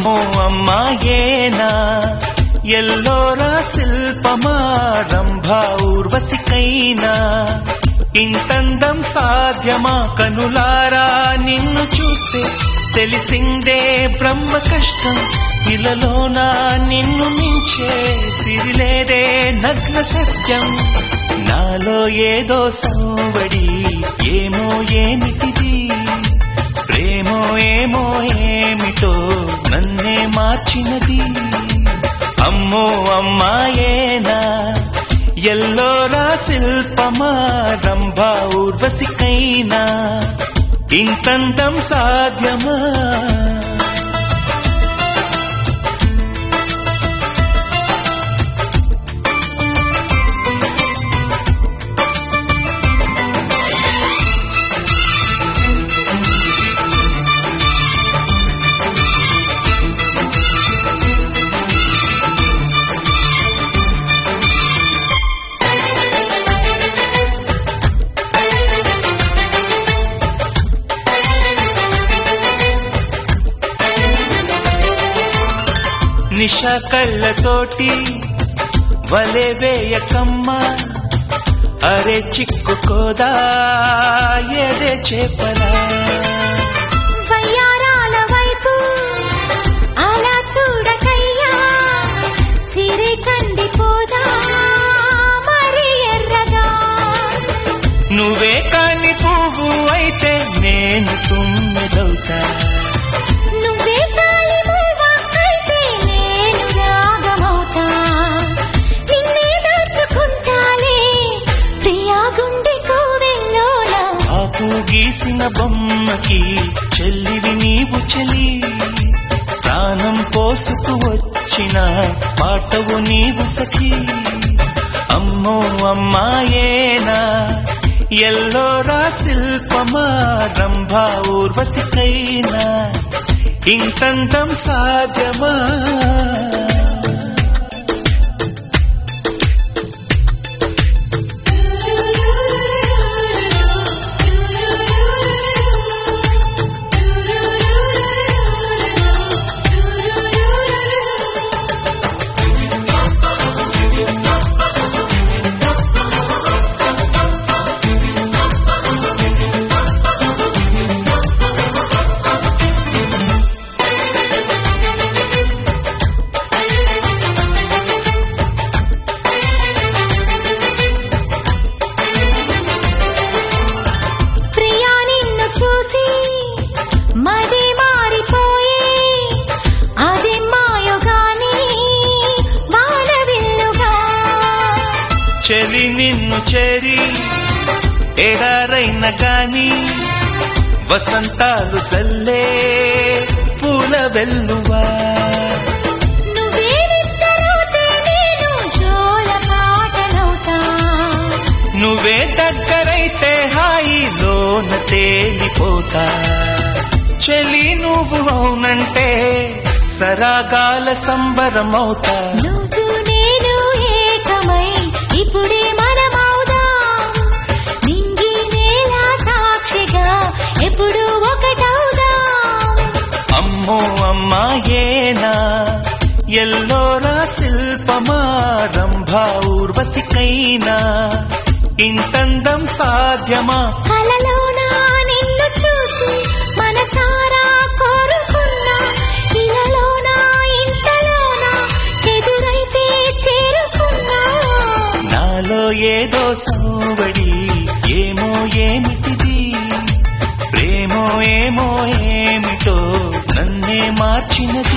అమ్మో అమ్మాయేనా ఎల్లోరా శిల్పమా రంభా ఊర్వశికైనా ఇంతందం సాధ్యమా కనులారా నిన్ను చూస్తే తెలిసిందే బ్రహ్మ కష్టం ఇలలోనా నిన్ను మించే సిరిలేదే నగ్న సత్యం నాలో ఏదో సంవడి ఏమో ఏమిటిది ప్రేమో ఏమో ఏమిటో నన్నే మార్చినది అమ్మో అమ్మాయేనా ఎల్లోరా శిల్పమా రంభా ఊర్వశికైనా ఇంతంతం సాధ్యమా నిష కళ్ళతోటి వలె వేయకమ్మా అరే చిక్కుకోదా ఎదే చేపలా వయ్యారాల వైపు అలా చూడకయ్యా సిరి కందిపోదా మరి ఎర్రగా నువ్వే కాని పువ్వు అయితే నేను తుమ్మెదవుతా నువ్వే తాళి మూవ అయితే నేను రాగమవుతా నిన్నే దాచుకుంటాలే ప్రియా గుండె కోవెల్లోనా ఆపు గీసిన బొమ్మకి చెల్లివి నీవు చెలి ప్రాణం పోసుకు వచ్చిన పాటవు నీవు సఖి అమ్మో అమ్మాయేనా ఎల్లోరా శిల్పమా రంభా ఊర్వశికైనా ఇంతంతం సాధ్యమా ప్రియా నిన్ను చూసి మది మారిపోయే అది మాయగాని వానవిల్లుగా చెలి నిన్ను చేరి ఎడారైన గాని వసంతాలు చల్లే పూల వెల్లువా నువ్వే నిద్రపోతే నేను జోల పాటలవుతా నువ్వే దగ్గరైతే హాయిలోన తేలిపోతా చెలి నువ్వు అవునంటే సరాగాల సంబరమవుతా నువ్వు నేను ఏకమై ఇప్పుడే మనమవుదాం నింగి నేల సాక్షిగా ఎప్పుడు ఒకటవుదాం అమ్మో అమ్మాయేనా ఎల్లోరా శిల్పమా రంభా ఊర్వశికైనా ఇంతందం సాధ్యమా కలలోన నిన్ను చూసి మనసారా కోరుకున్నా ఇలలోన ఇంతలోన ఎదురైతే చేరుకున్నా నాలో ఏదో సంవడి ఏమో ఏమిటిది ప్రేమో ఏమో ఏమిటో నన్నే మార్చినది